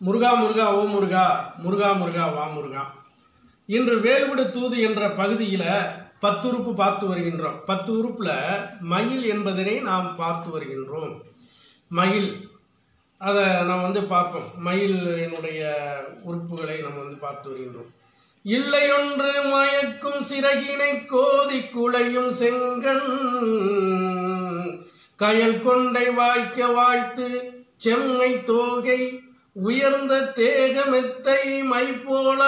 முருகா முருகா ஓ முருகா முருகா முருகா வா முருகா இன்று வேல்விடு தூது என்ற பகுதியில் பத்து உறுப்பு பார்த்து வருகின்றோம் பத்து உறுப்பில் மயில் என்பதனை நாம் பார்த்து வருகின்றோம் மயில் அதை நாம் வந்து பார்ப்போம் மயிலினுடைய உறுப்புகளை நாம் வந்து பார்த்து வருகின்றோம் இல்லையொன்று மயக்கும் சிறகினை கோதி குலையும் செங்கன் கயல் கொண்டை வாய்க்க வாய்த்து செம்மை தோகை உயர்ந்த தேகமெத்தை மை போல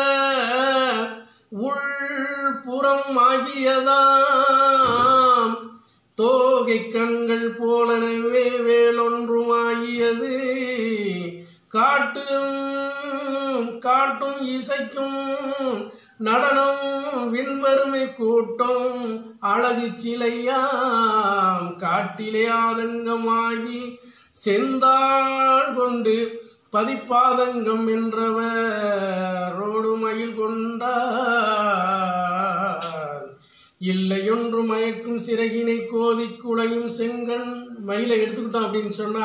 உள்புறம் ஆகியதாம் தோகை கண்கள் போலனவே வேலொன்றுமாகியது காட்டும் காட்டும் இசைக்கும் நடனம் விண்வருமை கூட்டம் அழகு சிலையாம் காட்டிலே ஆதங்கமாகி செந்தாள் கொண்டு பதிப்பாதங்கம் என்றவர் மயில் கொண்டார் இல்லையொன்று மயக்கும் சிறகினை கோதி குலையும் செங்கன் மயிலை எடுத்துக்கிட்டோம் அப்படின்னு சொன்னா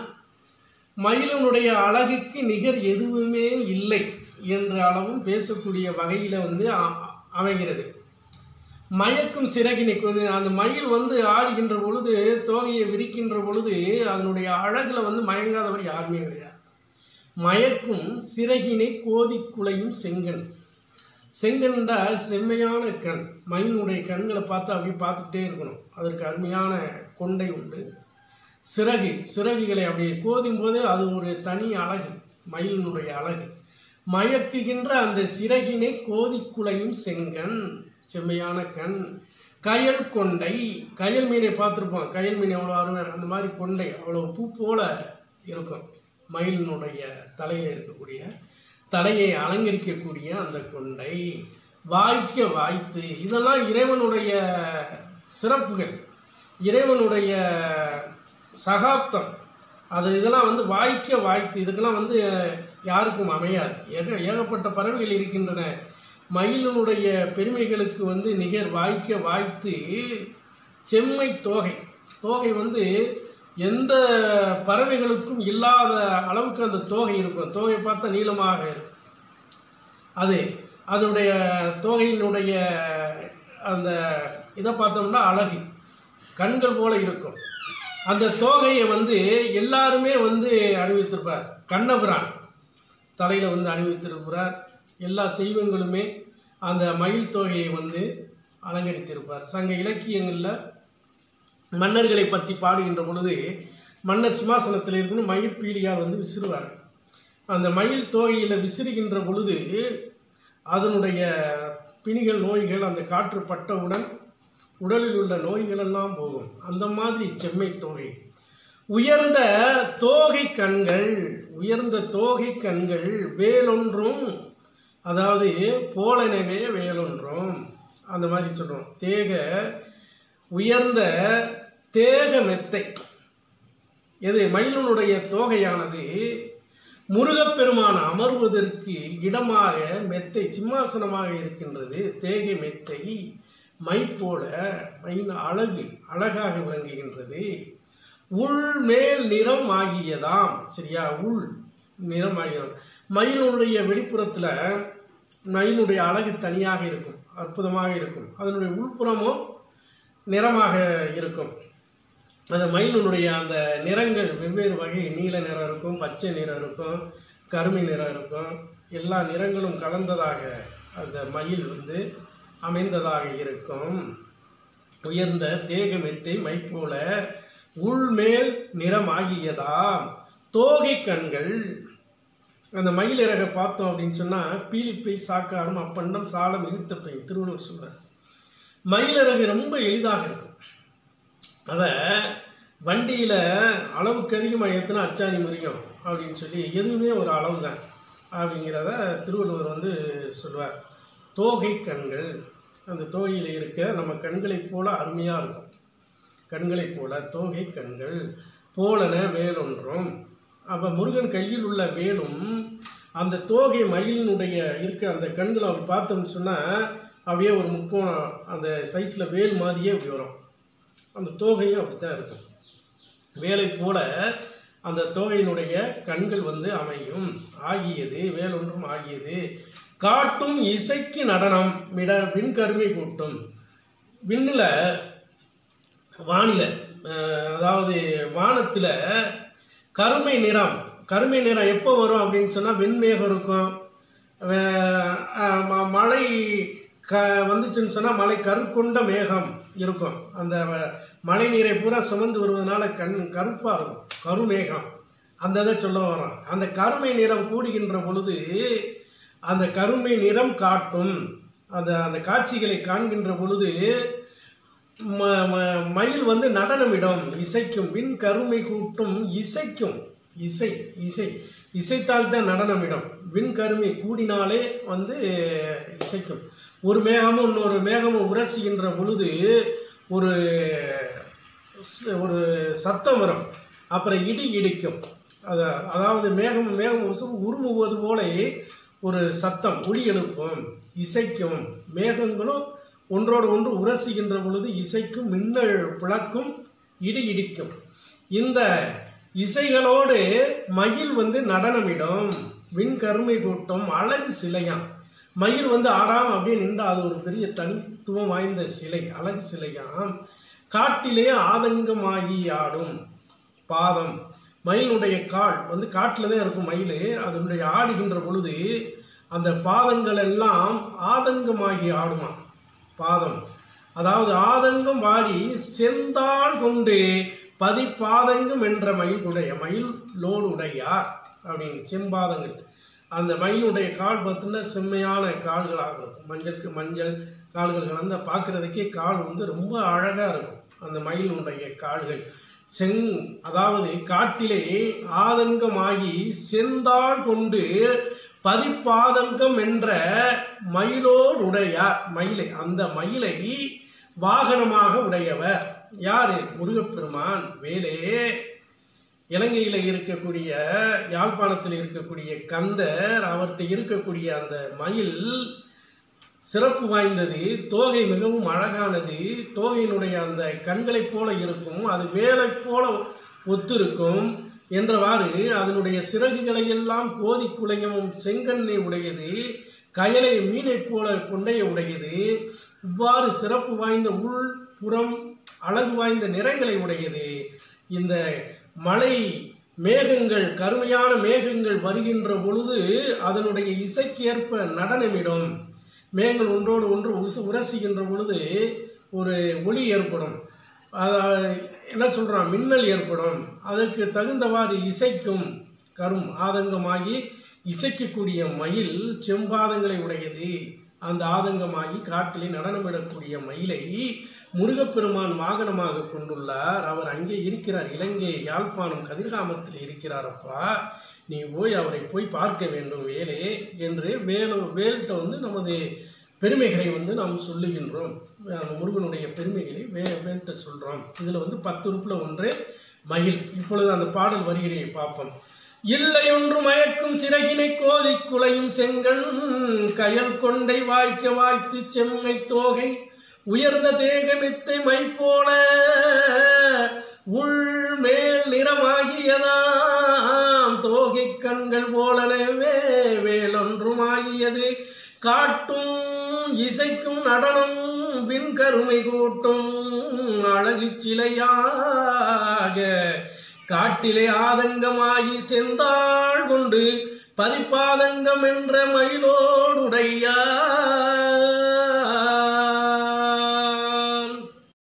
மயிலினுடைய அழகுக்கு நிகர் எதுவுமே இல்லை என்ற அளவும் பேசக்கூடிய வகையில் வந்து அ- அமைகிறது மயக்கும் சிறகினை வந்து அந்த மயில் வந்து ஆடுகின்ற பொழுது தோகையை விரிக்கின்ற பொழுது அதனுடைய அழகில் வந்து மயங்காதவர் யாருமே கிடையாது மயக்கும் சிறகினை கோதி குலையும் செங்கன் செங்கன்டா செம்மையான கண் மயிலுடைய கண்களை பார்த்து அப்படியே பார்த்துக்கிட்டே இருக்கணும் அதற்கு அருமையான கொண்டை உண்டு சிறகு சிறகுகளை அப்படியே கோதும் போதே அது ஒரு தனி அழகு மயிலினுடைய அழகு மயக்குகின்ற அந்த சிறகினை கோதி குலையும் செங்கன் செம்மையான கண் கயல் கொண்டை கயல் மீனை பார்த்துருப்போம் கயல் மீன் எவ்வளோ அருமையாக அந்த மாதிரி கொண்டை அவ்வளோ பூ போல இருக்கும் மயிலினுடைய தலையில் இருக்கக்கூடிய தலையை அலங்கரிக்கக்கூடிய அந்த கொண்டை வாய்க்க வாய்த்து இதெல்லாம் இறைவனுடைய சிறப்புகள் இறைவனுடைய சகாப்தம் அது இதெல்லாம் வந்து வாய்க்க வாய்த்து இதுக்கெல்லாம் வந்து யாருக்கும் அமையாது ஏக ஏகப்பட்ட பறவைகள் இருக்கின்றன மயிலினுடைய பெருமைகளுக்கு வந்து நிகர் வாய்க்க வாய்த்து செம்மை தோகை தோகை வந்து எந்த பறவைகளுக்கும் இல்லாத அளவுக்கு அந்த தோகை இருக்கும் தோகை பார்த்தா நீளமாக இருக்கும் அது அதனுடைய தோகையினுடைய அந்த இதை பார்த்தோம்னா அழகு கண்கள் போல இருக்கும் அந்த தோகையை வந்து எல்லாருமே வந்து அணிவித்திருப்பார் கண்ணபிரான் தலையில் வந்து அணிவித்திருக்கிறார் எல்லா தெய்வங்களுமே அந்த மயில் தோகையை வந்து அலங்கரித்திருப்பார் சங்க இலக்கியங்களில் மன்னர்களை பற்றி பாடுகின்ற பொழுது மன்னர் சிம்மாசனத்தில் இருக்கணும் மயில் பீலியால் வந்து விசிறுவார் அந்த மயில் தோகையில் விசிறுகின்ற பொழுது அதனுடைய பிணிகள் நோய்கள் அந்த காற்று பட்டவுடன் உடலில் உள்ள நோய்கள் எல்லாம் போகும் அந்த மாதிரி செம்மை தோகை உயர்ந்த தோகை கண்கள் உயர்ந்த தோகை கண்கள் வேலொன்றும் அதாவது போலனவே வேலொன்றும் அந்த மாதிரி சொல்கிறோம் தேக உயர்ந்த தேக மெத்தை எது மயிலனுடைய தோகையானது முருகப்பெருமான் அமர்வதற்கு இடமாக மெத்தை சிம்மாசனமாக இருக்கின்றது தேகை மெத்தை மை போல மயின் அழகு அழகாக விளங்குகின்றது உள் மேல் நிறம் ஆகியதாம் சரியா உள் நிறம் ஆகியதாம் மயிலுடைய வெளிப்புறத்தில் மயிலுடைய அழகு தனியாக இருக்கும் அற்புதமாக இருக்கும் அதனுடைய உள்புறமும் நிறமாக இருக்கும் அந்த மயிலினுடைய அந்த நிறங்கள் வெவ்வேறு வகை நீல நிறம் இருக்கும் பச்சை நிறம் இருக்கும் கருமை நிறம் இருக்கும் எல்லா நிறங்களும் கலந்ததாக அந்த மயில் வந்து அமைந்ததாக இருக்கும் உயர்ந்த தேகமெத்தை மை போல உள்மேல் நிறமாகியதாம் தோகை கண்கள் அந்த மயிலிறகை பார்த்தோம் அப்படின்னு சொன்னால் பீலிப்பை சாக்காடும் அப்பண்டம் சாலம் மிகுத்தப்பை திருவள்ளுவர் சொல்றார் மயிலிறகு ரொம்ப எளிதாக இருக்கும் அதை வண்டியில் அளவுக்கு அதிகமாக ஏற்றினா அச்சாணி முறியும் அப்படின்னு சொல்லி எதுவுமே ஒரு அளவு தான் அப்படிங்கிறத திருவள்ளுவர் வந்து சொல்வார் தோகை கண்கள் அந்த தோகையில் இருக்க நம்ம கண்களைப் போல அருமையாக இருக்கும் கண்களைப் போல தோகை கண்கள் போலன வேலொன்றும் அப்போ முருகன் கையில் உள்ள வேலும் அந்த தோகை மயிலினுடைய இருக்க அந்த கண்களை அப்படி பார்த்தோம்னு சொன்னால் அப்படியே ஒரு முக்கோணம் அந்த சைஸில் வேல் மாதிரியே அப்படி வரும் அந்த தோகையும் அப்படி தான் இருக்கும் வேலை போல அந்த தோகையினுடைய கண்கள் வந்து அமையும் ஆகியது வேலொன்றும் ஆகியது காட்டும் இசைக்கு நடனம் மிட விண்கருமை கூட்டும் விண்ணில் வானில அஹ், அதாவது வானத்தில் கருமை நிறம் கருமை நிறம் எப்போ வரும் அப்படின்னு சொன்னால் வெண்மேகம் இருக்கும் அஹ், அஹ், ம- மழை க வந்துச்சுன்னு சொன்னால் மழை கருக்கொண்ட மேகம் இருக்கும் அந்த வ- மழை நீரை பூரா சுமந்து வருவதனால கண் கருப்பாக இருக்கும் கருமேகம் அந்த இதை சொல்ல வரோம் அந்த கருமை நிறம் கூடுகின்ற பொழுது அந்த கருமை நிறம் காட்டும் அந்த அந்த காட்சிகளை காண்கின்ற பொழுது ம ம- மயில் வந்து நடனமிடும் இசைக்கும் விண் கருமை கூட்டும் இசைக்கும் இசை இசை இசைத்தால் தான் நடனமிடும் விண் கருமை கூடினாலே வந்து இசைக்கும் ஒரு மேகமும் இன்னொரு மேகமும் உரசுகின்ற பொழுது ஒரு ச- ஒரு சத்தம் வரும் அப்புறம் இடி இடிக்கும் அத அதாவது மேகம் மேகம் உசு- உருமுவது போல ஒரு சத்தம் ஒளி எழுப்பும் இசைக்கும் மேகங்களும் ஒன்றோடு ஒன்று உரசுகின்ற பொழுது இசைக்கும் மின்னல் பிளக்கும் இடி இடிக்கும் இந்த இசைகளோடு மயில் வந்து நடனமிடும் விண்கருமை கூட்டம் அழகு சிலையாம் மயில் வந்து ஆடாம அப்படியே நின்றா அது ஒரு பெரிய தனித்துவம் வாய்ந்த சிலை அழகு சிலையாம் காட்டிலே ஆதங்கமாகி ஆடும் பாதம் மயிலுடைய கால் வந்து காட்டில் தான் இருக்கும் மயில் அதனுடைய ஆடுகின்ற பொழுது அந்த பாதங்கள் எல்லாம் ஆதங்கமாகி ஆடுமா பாதம் அதாவது ஆதங்கம் வாடி செந்தாள் கொண்டு பதிப்பாதங்கம் என்ற மயிலுடைய மயிலோடு உடையார் அப்படின்னு செம்பாதங்கள் அந்த மயிலுடைய கால் பார்த்தீங்கன்னா செம்மையான கால்களாக இருக்கும் மஞ்சளுக்கு மஞ்சள் கால்கள் கலந்து பார்க்குறதுக்கே கால் வந்து ரொம்ப அழகாக இருக்கும் அந்த மயிலுடைய கால்கள் செங் அதாவது காட்டிலே ஆதங்கமாகி செந்தாள் கொண்டு பதிப்பாதங்கம் என்ற மயிலோர் உடையார் மயிலை அந்த மயிலை வாகனமாக உடையவர் யாரு முருகப்பெருமான் வேலே இலங்கையில் இருக்கக்கூடிய யாழ்ப்பாணத்தில் இருக்கக்கூடிய கந்தர் அவர்கிட்ட இருக்கக்கூடிய அந்த மயில் சிறப்பு வாய்ந்தது தோகை மிகவும் அழகானது தோகையினுடைய அந்த கண்களைப் போல இருக்கும் அது வேலைப் போல ஒத்திருக்கும் என்றவாறு அதனுடைய சிறகுகளை எல்லாம் கோதி குலையமும் செங்கண்ணை உடையது கயலை மீனைப் போல கொண்டைய உடையது இவ்வாறு சிறப்பு வாய்ந்த உள் புறம் அழகு வாய்ந்த நிறங்களை உடையது இந்த மலை மேகங்கள் கருமையான மேகங்கள் வருகின்ற பொழுது அதனுடைய இசைக்கேற்ப நடனமிடும் மேகங்கள் ஒன்றோடு ஒன்று உசு உரசுகின்ற பொழுது ஒரு ஒளி ஏற்படும் அத- என்ன சொல்கிறான் மின்னல் ஏற்படும் அதற்கு தகுந்தவாறு இசைக்கும் கரும் ஆதங்கமாகி இசைக்கக்கூடிய மயில் செம்பாதங்களை உடையது அந்த ஆதங்கமாகி காட்டிலே நடனமிடக்கூடிய மயிலை முருகப்பெருமான் வாகனமாக கொண்டுள்ளார் அவர் அங்கே இருக்கிறார் இலங்கை யாழ்ப்பாணம் கதிர்காமத்தில் இருக்கிறாரப்பா நீ போய் அவரை போய் பார்க்க வேண்டும் வேலே என்று வேலு வேல்கிட்ட வந்து நமது பெருமைகளை வந்து நாம் சொல்லுகின்றோம் அந்த முருகனுடைய பெருமைகளை வே வேல்கிட்ட சொல்கிறோம் இதில் வந்து பத்து உறுப்பில் ஒன்று மயில் இப்பொழுது அந்த பாடல் வரிகளை பார்ப்போம் இல்லை ஒன்று மயக்கும் சிறகினை கோதி குலையும் செங்கண் கயல் கொண்டை வாய்க்க வாய்த்து செம்மை தோகை உயர்ந்த தேகமித்தை மை போல உள் மேல் நிறமாகியதாம் தோகை கண்கள் போலனவே வேலொன்றுமாகியது காட்டும் இசைக்கும் நடனம் விண்கருமை கூட்டும் அழகு சிலையாக காட்டிலே ஆதங்கமாகி செந்தாள் கொண்டு பதிப்பாதங்கம் என்ற மயிலோடுடையார்